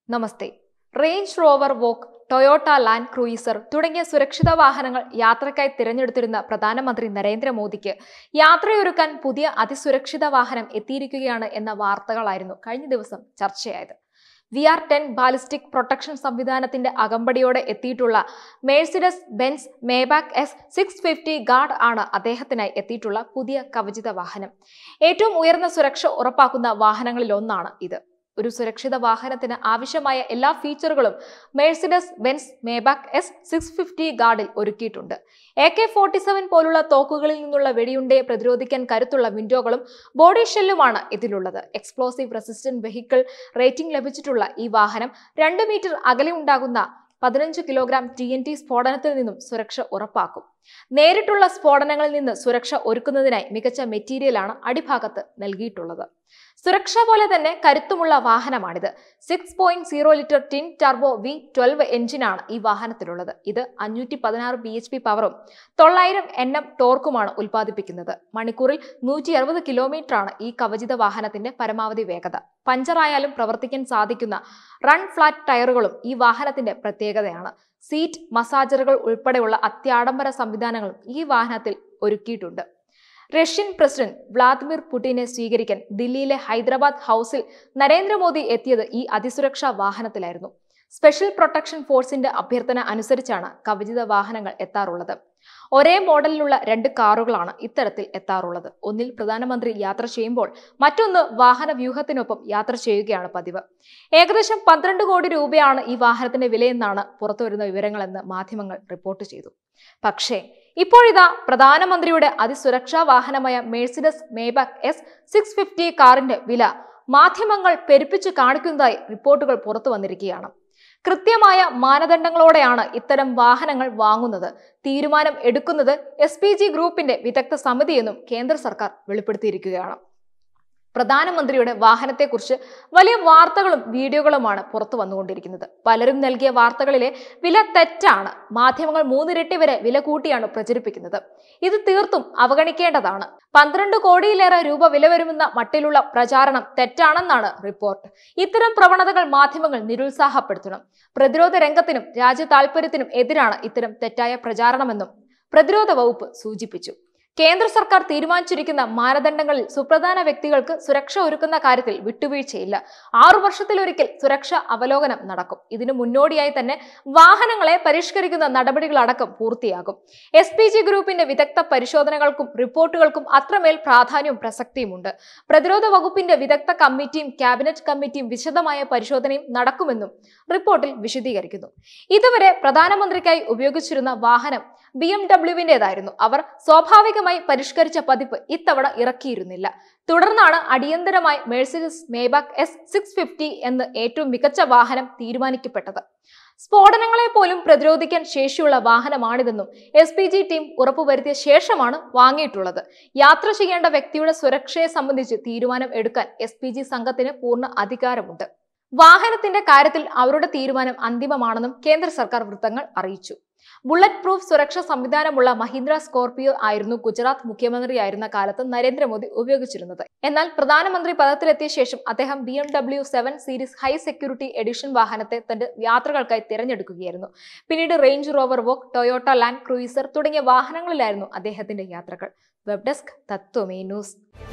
നമസ്തേ Range Rover Vogue Toyota Land Cruiser തുടങ്ങിയ സുരക്ഷിത വാഹനങ്ങൾ യാത്രയ്ക്കായി തിരഞ്ഞെടുത്തിരുന്ന പ്രധാനമന്ത്രി നരേന്ദ്രമോദിക്ക് യാത്രയൊരുക്കാൻ പുതിയ അതിസുരക്ഷിത വാഹനം എത്തിയിരിക്കുകയാണ് എന്ന വാർത്തകളായിരുന്നു കഴിഞ്ഞ ദിവസം ചർച്ചയായത് V R ten ballistic protection സംവിധാനത്തിന്റെ അകമ്പടിയോടെ എത്തിയിട്ടുള്ള Mercedes Benz Maybach S six fifty guard ആണ് അദ്ദേഹത്തിനായി എത്തിയിട്ടുള്ള പുതിയ കവചിത വാഹനം ഏറ്റവും ഉയർന്ന സുരക്ഷ ഉറപ്പാക്കുന്ന വാഹനങ്ങളിൽ ഒന്നാണ് ഇത് ഒരു സുരക്ഷിത വാഹനത്തിന് ആവശ്യമായ എല്ലാ ഫീച്ചറുകളും Mercedes Benz Maybach S six fifty ഗാർഡിൽ ഒരുക്കിയിട്ടുണ്ട് എ കെ ഫോർട്ടി സെവൻ പോലുള്ള തോക്കുകളിൽ നിന്നുള്ള വെടിയുണ്ടയെ പ്രതിരോധിക്കാൻ കരുത്തുള്ള വിൻഡോകളും ബോഡി ഷെല്ലുമാണ് ഇതിലുള്ളത് എക്സ്പ്ലോസീവ് റെസിസ്റ്റന്റ് വെഹിക്കിൾ റേറ്റിംഗ് ലഭിച്ചിട്ടുള്ള ഈ വാഹനം രണ്ട് മീറ്റർ അകലെ ഉണ്ടാകുന്ന പതിനഞ്ച് കിലോഗ്രാം ടി എൻ ടി സ്ഫോടനത്തിൽ നിന്നും സുരക്ഷ ഉറപ്പാക്കും നേരിട്ടുള്ള സ്ഫോടനങ്ങളിൽ നിന്ന് സുരക്ഷ ഒരുക്കുന്നതിനായി മികച്ച മെറ്റീരിയലാണ് അടിഭാഗത്ത് നൽകിയിട്ടുള്ളത് സുരക്ഷ പോലെ തന്നെ കരുത്തുമുള്ള വാഹനമാണിത് six point zero litre twin turbo V twelve എഞ്ചിനാണ് ഈ വാഹനത്തിലുള്ളത് ഇത് അഞ്ഞൂറ്റി പതിനാറ് ബി എച്ച് പി പവറും തൊള്ളായിരം എൻ എം ടോർക്കുമാണ് ഉൽപ്പാദിപ്പിക്കുന്നത് മണിക്കൂറിൽ നൂറ്റി അറുപത് കിലോമീറ്റർ ആണ് ഈ കവചിത വാഹനത്തിന്റെ പരമാവധി വേഗത പഞ്ചറായാലും പ്രവർത്തിക്കാൻ സാധിക്കുന്ന റൺ ഫ്ലാറ്റ് ടയറുകളും ഈ വാഹനത്തിന്റെ പ്രത്യേകതയാണ് സീറ്റ് മസാജറുകൾ ഉൾപ്പെടെയുള്ള അത്യാഡംബര സംവിധാനങ്ങളും ഈ വാഹനത്തിൽ ഒരുക്കിയിട്ടുണ്ട് റഷ്യൻ പ്രസിഡന്റ് വ്ളാദിമിർ പുടിനെ സ്വീകരിക്കാൻ ദില്ലിയിലെ ഹൈദരാബാദ് ഹൗസിൽ നരേന്ദ്രമോദി എത്തിയത് ഈ അതിസുരക്ഷാ വാഹനത്തിലായിരുന്നു സ്പെഷ്യൽ പ്രൊട്ടക്ഷൻ ഫോഴ്സിന്റെ അഭ്യർത്ഥന അനുസരിച്ചാണ് കവചിത വാഹനങ്ങൾ എത്താറുള്ളത് ഒരേ മോഡലിലുള്ള രണ്ട് കാറുകളാണ് ഇത്തരത്തിൽ എത്താറുള്ളത് ഒന്നിൽ പ്രധാനമന്ത്രി യാത്ര ചെയ്യുമ്പോൾ മറ്റൊന്ന് വാഹന വ്യൂഹത്തിനൊപ്പം യാത്ര ചെയ്യുകയാണ് പതിവ് ഏകദേശം പന്ത്രണ്ട് കോടി രൂപയാണ് ഈ വാഹനത്തിന്റെ വിലയെന്നാണ് പുറത്തുവരുന്ന വിവരങ്ങളെന്ന് മാധ്യമങ്ങൾ റിപ്പോർട്ട് ചെയ്തു പക്ഷേ ഇപ്പോഴിതാ പ്രധാനമന്ത്രിയുടെ അതിസുരക്ഷാ വാഹനമായ Mercedes Maybach S six fifty കാറിന്റെ വില മാധ്യമങ്ങൾ പെരുപ്പിച്ചു കാണിക്കുന്നതായി റിപ്പോർട്ടുകൾ പുറത്തു വന്നിരിക്കുകയാണ് കൃത്യമായ മാനദണ്ഡങ്ങളോടെയാണ് ഇത്തരം വാഹനങ്ങൾ വാങ്ങുന്നത് തീരുമാനം എടുക്കുന്നത് എസ് പി ജി ഗ്രൂപ്പിന്റെ വിദഗ്ധ സമിതിയെന്നും കേന്ദ്ര സർക്കാർ വെളിപ്പെടുത്തിയിരിക്കുകയാണ് പ്രധാനമന്ത്രിയുടെ വാഹനത്തെക്കുറിച്ച് വലിയ വാർത്തകളും വീഡിയോകളുമാണ് പുറത്തു വന്നുകൊണ്ടിരിക്കുന്നത് പലരും നൽകിയ വാർത്തകളിലെ വില തെറ്റാണ് മാധ്യമങ്ങൾ മൂന്നിരട്ടി വരെ വില കൂട്ടിയാണ് പ്രചരിപ്പിക്കുന്നത് ഇത് തീർത്തും അവഗണിക്കേണ്ടതാണ് പന്ത്രണ്ട് കോടിയിലേറെ രൂപ വില വരുമെന്ന മട്ടിലുള്ള പ്രചാരണം തെറ്റാണെന്നാണ് റിപ്പോർട്ട് ഇത്തരം പ്രവണതകൾ മാധ്യമങ്ങൾ നിരുത്സാഹപ്പെടുത്തണം പ്രതിരോധ രംഗത്തിനും രാജ്യ താൽപര്യത്തിനും എതിരാണ് ഇത്തരം തെറ്റായ പ്രചാരണമെന്നും പ്രതിരോധ വകുപ്പ് സൂചിപ്പിച്ചു കേന്ദ്ര സർക്കാർ തീരുമാനിച്ചിരിക്കുന്ന മാനദണ്ഡങ്ങളിൽ സുപ്രധാന വ്യക്തികൾക്ക് സുരക്ഷ ഒരുക്കുന്ന കാര്യത്തിൽ വിട്ടുവീഴ്ചയില്ല ആറു വർഷത്തിലൊരിക്കൽ സുരക്ഷ അവലോകനം നടക്കും ഇതിനു മുന്നോടിയായി തന്നെ വാഹനങ്ങളെ പരിഷ്കരിക്കുന്ന നടപടികളടക്കം പൂർത്തിയാകും എസ് പി ജി ഗ്രൂപ്പിന്റെ വിദഗ്ധ പരിശോധനകൾക്കും റിപ്പോർട്ടുകൾക്കും അത്രമേൽ പ്രാധാന്യവും പ്രസക്തിയുമുണ്ട് പ്രതിരോധ വകുപ്പിന്റെ വിദഗ്ധ കമ്മിറ്റിയും ക്യാബിനറ്റ് കമ്മിറ്റിയും വിശദമായ പരിശോധനയും നടക്കുമെന്നും റിപ്പോർട്ടിൽ വിശദീകരിക്കുന്നു ഇതുവരെ പ്രധാനമന്ത്രിക്കായി ഉപയോഗിച്ചിരുന്ന വാഹനം ബി എം ഡബ്ല്യുവിൻ്റെതായിരുന്നു അവർ സ്വാഭാവികമായി പരിഷ്കരിച്ച പതിപ്പ് ഇത്തവണ ഇറക്കിയിരുന്നില്ല തുടർന്നാണ് അടിയന്തരമായി Mercedes Maybach S six fifty എന്ന് ഏറ്റവും മികച്ച വാഹനം തീരുമാനിക്കപ്പെട്ടത് സ്ഫോടനങ്ങളെ പോലും പ്രതിരോധിക്കാൻ ശേഷിയുള്ള വാഹനമാണിതെന്നും എസ് പി ജി ടീം ഉറപ്പുവരുത്തിയ ശേഷമാണ് വാങ്ങിയിട്ടുള്ളത് യാത്ര ചെയ്യേണ്ട വ്യക്തിയുടെ സുരക്ഷയെ സംബന്ധിച്ച് തീരുമാനം എടുക്കാൻ എസ് പി ജി സംഘത്തിന് പൂർണ്ണ അധികാരമുണ്ട് വാഹനത്തിന്റെ കാര്യത്തിൽ അവരുടെ തീരുമാനം അന്തിമമാണെന്നും കേന്ദ്ര സർക്കാർ വൃത്തങ്ങൾ അറിയിച്ചു ബുള്ളറ്റ് പ്രൂഫ് സുരക്ഷാ സംവിധാനമുള്ള മഹീന്ദ്ര സ്കോർപിയോ ആയിരുന്നു ഗുജറാത്ത് മുഖ്യമന്ത്രിയായിരുന്ന കാലത്ത് നരേന്ദ്രമോദി ഉപയോഗിച്ചിരുന്നത് എന്നാൽ പ്രധാനമന്ത്രി പദത്തിലെത്തിയ ശേഷം അദ്ദേഹം B M W seven series high security edition വാഹനത്തെ തന്റെ യാത്രകൾക്കായി തിരഞ്ഞെടുക്കുകയായിരുന്നു പിന്നീട് Range Rover Vogue Toyota Land Cruiser തുടങ്ങിയ വാഹനങ്ങളിലായിരുന്നു അദ്ദേഹത്തിന്റെ യാത്രകൾ വെബ് ഡെസ്ക് തത്വമേ ന്യൂസ്